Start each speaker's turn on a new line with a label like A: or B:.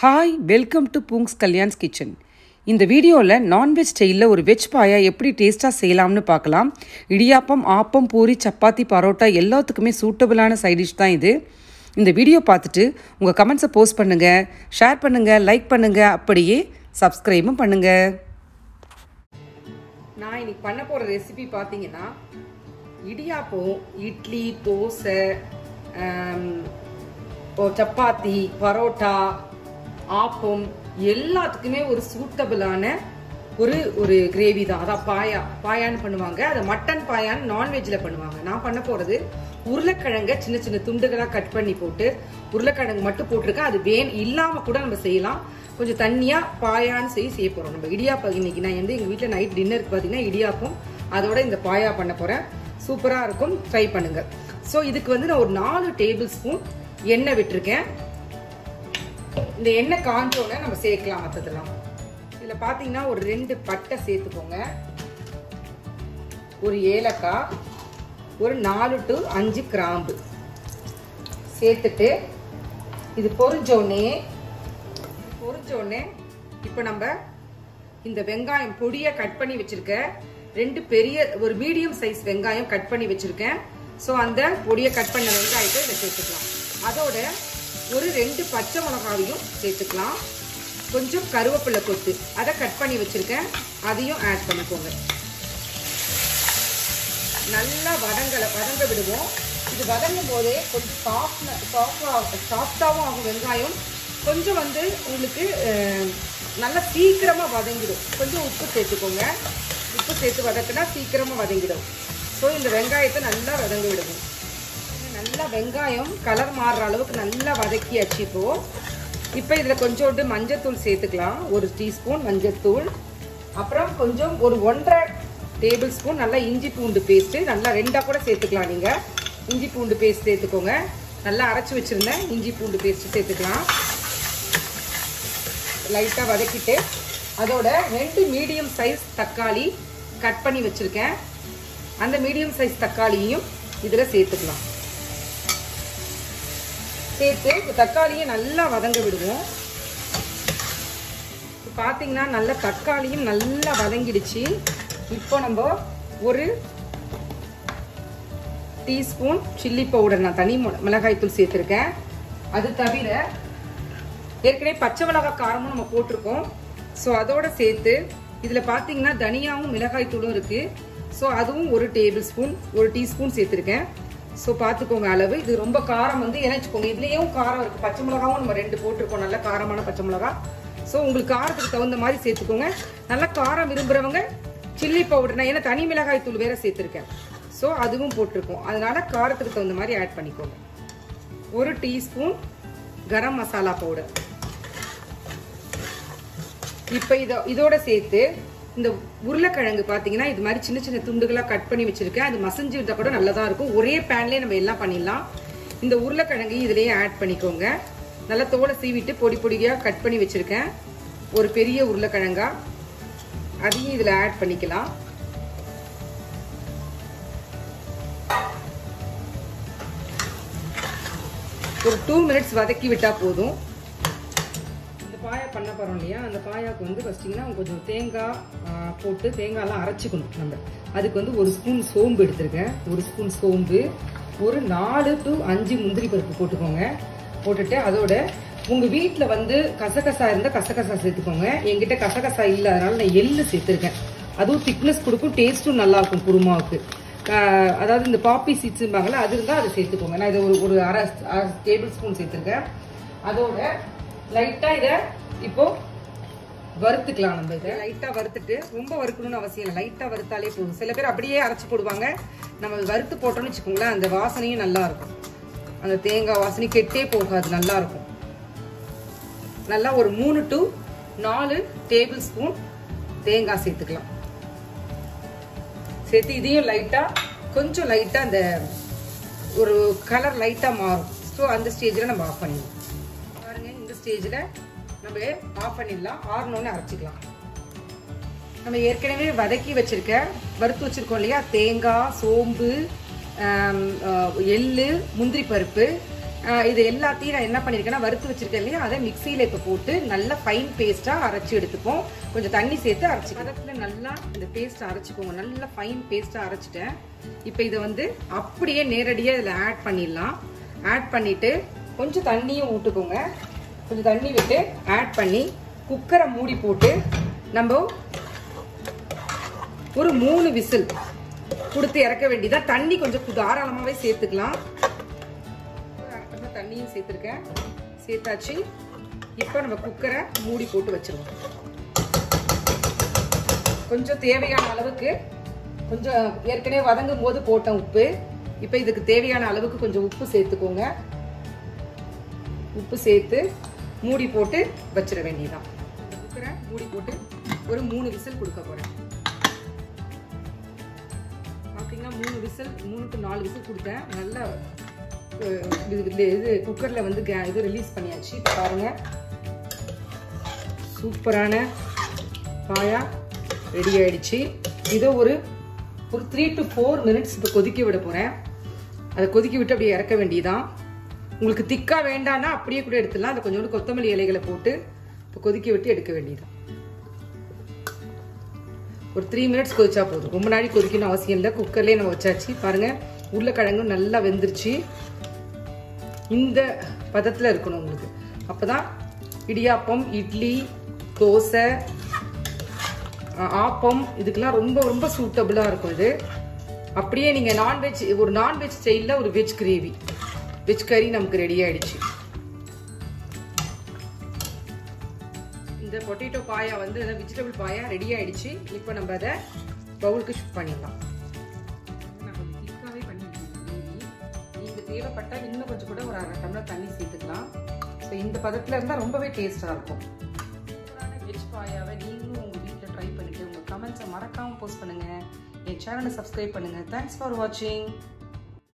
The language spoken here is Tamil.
A: hi welcome to Poongs Kalyan's kitchen இந்த வீடியோவில் நான்வெஜ் ஸ்டைலில் ஒரு வெஜ் பாயா எப்படி டேஸ்ட்டாக செய்யலாம்னு பார்க்கலாம் இடியாப்பம் ஆப்பம் பூரி சப்பாத்தி பரோட்டா எல்லாத்துக்குமே சூட்டபிளான சைட் டிஷ் தான் இது இந்த வீடியோ பார்த்துட்டு உங்கள் கமெண்ட்ஸை போஸ்ட் பண்ணுங்கள் ஷேர் பண்ணுங்கள் லைக் பண்ணுங்கள் அப்படியே சப்ஸ்கிரைபும் பண்ணுங்கள் நான் இன்னைக்கு பண்ண போகிற ரெசிபி பார்த்தீங்கன்னா இடியாப்பம் இட்லி தோசை ஆம், இப்போ சப்பாத்தி பரோட்டா ஆப்பம் எல்லாத்துக்குமே ஒரு சூட்டபிளான ஒரு ஒரு கிரேவி தான் அதான் பாயா பாயான்னு பண்ணுவாங்க அதை மட்டன் பாயான்னு நான்வெஜ்ஜில் பண்ணுவாங்க நான் பண்ண போகிறது உருளைக்கிழங்க சின்ன சின்ன துண்டுகளாக கட் பண்ணி போட்டு உருளைக்கிழங்கு மட்டும் போட்டிருக்கேன் அது வேன் இல்லாமல் கூட நம்ம செய்யலாம் கொஞ்சம் தண்ணியாக பாயான்னு செய்ய செய்ய போகிறோம் நம்ம இடியாப்பம் இன்னைக்கு நான் வந்து எங்கள் வீட்டில் நைட் டின்னருக்கு பார்த்தீங்கன்னா இடியாப்பம் அதோட இந்த பாயா பண்ண போகிறேன் சூப்பராக இருக்கும் ட்ரை பண்ணுங்க ஸோ இதுக்கு வந்து நான் ஒரு நாலு டேபிள் ஸ்பூன் எண்ணெய் விட்டுருக்கேன் இந்த எண்ணெய் காஞ்சோடனே நம்ம சேர்க்கலாம் மற்றதெல்லாம் இதில் பார்த்தீங்கன்னா ஒரு ரெண்டு பட்டை சேர்த்துக்கோங்க ஒரு ஏலக்காய் ஒரு நாலு டு அஞ்சு கிராம்பு சேர்த்துட்டு இது பொரிஞ்சோடனே பொரிஞ்சோடனே இப்போ நம்ம இந்த வெங்காயம் பொடியை கட் பண்ணி வச்சிருக்க ரெண்டு பெரிய ஒரு மீடியம் சைஸ் வெங்காயம் கட் பண்ணி வச்சிருக்கேன் ஸோ அந்த பொடியை கட் பண்ண வெங்காயத்தை இதில் சேர்த்துக்கலாம் அதோட ஒரு ரெண்டு பச்சை மிளகாவையும் சேர்த்துக்கலாம் கொஞ்சம் கருவேப்பிலை கொத்து அதை கட் பண்ணி வச்சிருக்கேன் அதையும் ஆட் பண்ணிக்கோங்க நல்லா வதங்கலை வதங்க விடுவோம் இது வதங்கும் போதே கொஞ்சம் சாஃப்ட் சாஃப்டாக சாஃப்டாகவும் ஆகும் வெங்காயம் கொஞ்சம் வந்து உங்களுக்கு அஹ், நல்லா சீக்கிரமாக வதங்கிடும் கொஞ்சம் உப்பு சேர்த்துக்கோங்க உப்பு சேர்த்து வதக்குனா சீக்கிரமாக வதங்கிடும் ஸோ இந்த வெங்காயத்தை நல்லா வதங்க விடுவோம் நல்லா வெங்காயம் கலர் மாறுற அளவுக்கு நல்லா வதக்கியாச்சு இப்போ இப்போ இதில் கொஞ்சோண்டு மஞ்சத்தூள் சேர்த்துக்கலாம் ஒரு டீஸ்பூன் மஞ்சத்தூள் அப்புறம் கொஞ்சம் ஒரு ஒன்றரை டேபிள் ஸ்பூன் நல்லா இஞ்சி பூண்டு பேஸ்ட்டு நல்லா ரெண்டாக கூட சேர்த்துக்கலாம் நீங்கள் இஞ்சி பூண்டு பேஸ்ட் சேர்த்துக்கோங்க நல்லா அரைச்சி வச்சுருந்தேன் இஞ்சி பூண்டு பேஸ்ட்டு சேர்த்துக்கலாம் லைட்டாக வதக்கிட்டு அதோட ரெண்டு மீடியம் சைஸ் தக்காளி கட் பண்ணி வச்சுருக்கேன் அந்த மீடியம் சைஸ் தக்காளியையும் இதில் சேர்த்துக்கலாம் சேர்த்து இந்த தக்காளியை நல்லா வதங்க விடுவோம் இப்போ பார்த்தீங்கன்னா நல்ல தக்காளியும் நல்லா வதங்கிடுச்சு இப்போ நம்ம ஒரு டீஸ்பூன் சில்லி பவுடர் நான் தனி மொ- மிளகாய்த்தூள் சேர்த்துருக்கேன் அது தவிர ஏற்கனவே பச்சை மிளகாய் காரமும் நம்ம போட்டிருக்கோம் ஸோ அதோட சேர்த்து இதில் பார்த்தீங்கன்னா தனியாவும் மிளகாய்த்தூளும் இருக்குது ஸோ அதுவும் ஒரு டேபிள் ஸ்பூன் ஒரு டீஸ்பூன் சேர்த்துருக்கேன் ஸோ பார்த்துக்கோங்க அளவு இது ரொம்ப காரம் வந்து இணைச்சிக்கோங்க இதுலேயும் காரம் இருக்குது பச்சை மிளகாவும் நம்ம ரெண்டு போட்டிருக்கோம் நல்ல காரமான பச்சை மிளகா ஸோ உங்களுக்கு காரத்துக்கு தகுந்த மாதிரி சேர்த்துக்கோங்க நல்ல காரம் விரும்புகிறவங்க சில்லி பவுடர் நான் ஏன்னா தனி மிளகாய் தூள் வேற சேர்த்துருக்கேன் ஸோ அதுவும் போட்டிருக்கோம் அதனால காரத்துக்கு தகுந்த மாதிரி ஆட் பண்ணிக்கோங்க ஒரு டீஸ்பூன் கரம் மசாலா பவுடர் இப்போ இதை இதோட சேர்த்து இந்த உருளைக்கிழங்கு பார்த்தீங்கன்னா இது மாதிரி சின்ன சின்ன துண்டுகளாக கட் பண்ணி வச்சிருக்கேன் அது மசிஞ்சு இருந்தால் கூட நல்லதா இருக்கும் ஒரே பேன்லேயே நம்ம எல்லாம் பண்ணிடலாம் இந்த உருளைக்கிழங்கையும் இதுலேயே ஆட் பண்ணிக்கோங்க நல்லா தோலை சீவிட்டு பொடி பொடியாக கட் பண்ணி வச்சிருக்கேன் ஒரு பெரிய உருளைக்கிழங்கா அதையும் இதில் ஆட் பண்ணிக்கலாம் ஒரு டூ மினிட்ஸ் வதக்கி விட்டால் போதும் இந்த பாயா பண்ண போகிறோம் இல்லையா அந்த பாயாவுக்கு வந்து ஃபஸ்ட்டிங்கன்னா கொஞ்சம் தேங்காய் ஆ, போட்டு தேங்காய்லாம் அரைச்சிக்கணும் நம்ம அதுக்கு வந்து ஒரு ஸ்பூன் சோம்பு எடுத்திருக்கேன் ஒரு ஸ்பூன் சோம்பு ஒரு நாலு டு அஞ்சு முந்திரி பருப்பு போட்டுக்கோங்க போட்டுட்டு அதோட உங்கள் வீட்டில் வந்து கசகசா இருந்தால் கசகசா சேர்த்துக்கோங்க என்கிட்ட கசகசா இல்லை அதனால நான் எள்ளு சேர்த்துருக்கேன் அதுவும் திக்னஸ் கொடுக்கும் டேஸ்ட்டும் நல்லா இருக்கும் குருமாவுக்கு ஆஹ் அதாவது இந்த பாப்பி சீட்ஸும்பாங்கல்ல அது இருந்தால் அதை சேர்த்துக்கோங்க நான் இதை ஒரு ஒரு அரை அரை டேபிள் ஸ்பூன் சேர்த்துருக்கேன் அதோட லைட்டாக இதை இப்போ வறுத்துக்கலாம் நம்ம இதை லைட்டாக வறுத்துட்டு ரொம்ப வறுக்கணும்னு அவசியம் இல்லை லைட்டாக வறுத்தாலே போதும் சில பேர் அப்படியே அரைச்சி போடுவாங்க நம்ம வறுத்து போட்டோம்னு வச்சுக்கோங்களேன் அந்த வாசனையும் நல்லா இருக்கும் அந்த தேங்காய் வாசனை கெட்டே போகாது நல்லா இருக்கும் நல்லா ஒரு மூணு டு நாலு டேபிள் ஸ்பூன் தேங்காய் சேர்த்துக்கலாம் சேர்த்து இதையும் லைட்டாக கொஞ்சம் லைட்டாக அந்த ஒரு கலர் லைட்டாக மாறும் ஸோ அந்த ஸ்டேஜில் நம்ம ஆஃப் பண்ணிடலாம் பாருங்க இந்த ஸ்டேஜில் நம்ம ஆஃப் பண்ணிடலாம் ஆறணுன்னு அரைச்சிக்கலாம் நம்ம ஏற்கனவே வதக்கி வச்சிருக்க வறுத்து வச்சிருக்கோம் இல்லையா தேங்காய் சோம்பு ஆம், ஆ, எள்ளு முந்திரி பருப்பு ஆஹ் இது எல்லாத்தையும் நான் என்ன பண்ணியிருக்கேன்னா வறுத்து வச்சிருக்கேன் இல்லையா அதை மிக்சியில் இப்போ போட்டு நல்லா ஃபைன் பேஸ்ட்டாக அரைச்சி எடுத்துப்போம் கொஞ்சம் தண்ணி சேர்த்து அரைச்சி பதத்தில் நல்லா இந்த பேஸ்ட்டை அரைச்சிக்கோங்க நல்லா ஃபைன் பேஸ்ட்டாக அரைச்சிட்டேன் இப்போ இதை வந்து அப்படியே நேரடியாக இதில் ஆட் பண்ணிடலாம் ஆட் பண்ணிட்டு கொஞ்சம் தண்ணியும் ஊட்டுக்கோங்க கொஞ்சம் தண்ணி விட்டு ஆட் பண்ணி குக்கரை மூடி போட்டு நம்ம ஒரு மூணு விசில் கொடுத்து இறக்க வேண்டியதா தண்ணி கொஞ்சம் தாராளமாகவே சேர்த்துக்கலாம் தண்ணியும் சேர்த்துருக்கேன் சேர்த்தாச்சு இப்போ நம்ம குக்கரை மூடி போட்டு வச்சிருவோம் கொஞ்சம் தேவையான அளவுக்கு கொஞ்சம் ஏற்கனவே வதங்கும் போது போட்டேன் உப்பு இப்போ இதுக்கு தேவையான அளவுக்கு கொஞ்சம் உப்பு சேர்த்துக்கோங்க உப்பு சேர்த்து மூடி போட்டு வச்சிட வேண்டியதான் குக்கரை மூடி போட்டு ஒரு மூணு விசில் கொடுக்க போறேன் பார்த்தீங்கன்னா மூணு விசில் மூணு டு நாலு விசில் கொடுத்தேன் நல்லா இது இது குக்கரில் வந்து கே இது ரிலீஸ் பண்ணியாச்சு பாருங்க சூப்பரான பாயா ரெடி ஆயிடுச்சு இதை ஒரு ஒரு த்ரீ டு ஃபோர் மினிட்ஸ் இப்போ கொதிக்க விட போகிறேன் அதை கொதிக்க விட்டு அப்படியே இறக்க வேண்டியதான் உங்களுக்கு திக்கா வேண்டாம்னா அப்படியே கூட எடுத்துடலாம் அதை கொஞ்சோண்டு கொத்தமல்லி இலைகளை போட்டு இப்போ கொதிக்க விட்டு எடுக்க வேண்டியதான் ஒரு த்ரீ மினிட்ஸ் கொதிச்சா போதும் ரொம்ப நாளைக்கு கொதிக்கணும் அவசியம் இல்லை குக்கர்லேயே நம்ம வச்சாச்சு பாருங்க உருளைக்கிழங்கும் நல்லா வெந்துருச்சு இந்த பதத்தில் இருக்கணும் உங்களுக்கு அப்போதான் இடியாப்பம் இட்லி தோசை ஆப்பம் இதுக்கெல்லாம் ரொம்ப ரொம்ப சூட்டபுளாக இருக்கும் இது அப்படியே நீங்கள் நான்வெஜ் ஒரு நான்வெஜ் ஸ்டைலில் ஒரு வெஜ் கிரேவி வெஜ் கறி நமக்கு ரெடி ஆயிடுச்சு இந்த பொட்டேட்டோ பாயா வந்து வெஜிடபிள் பாயா ரெடி ஆயிடுச்சு இப்போ நம்ம அதை பவுலுக்கு ஷிஃப்ட் பண்ணிடலாம் நான் கொஞ்சம் திக்காகவே பண்ணிருக்கேன் கிரேவி நீங்கள் தேவைப்பட்டால் இன்னும் கொஞ்சம் கூட ஒரு அரை டம்ளர் தண்ணி சேர்த்துக்கலாம் ஸோ இந்த பதத்தில் இருந்தால் ரொம்பவே டேஸ்ட்டாக இருக்கும் சூப்பரான வெஜ் பாயாவை நீங்களும் உங்கள் வீட்டில் ட்ரை பண்ணிட்டு உங்கள் கமெண்ட்ஸை மறக்காமல் போஸ்ட் பண்ணுங்கள் என் சேனலை சப்ஸ்கிரைப் பண்ணுங்கள் தேங்க்ஸ் ஃபார் வாட்சிங்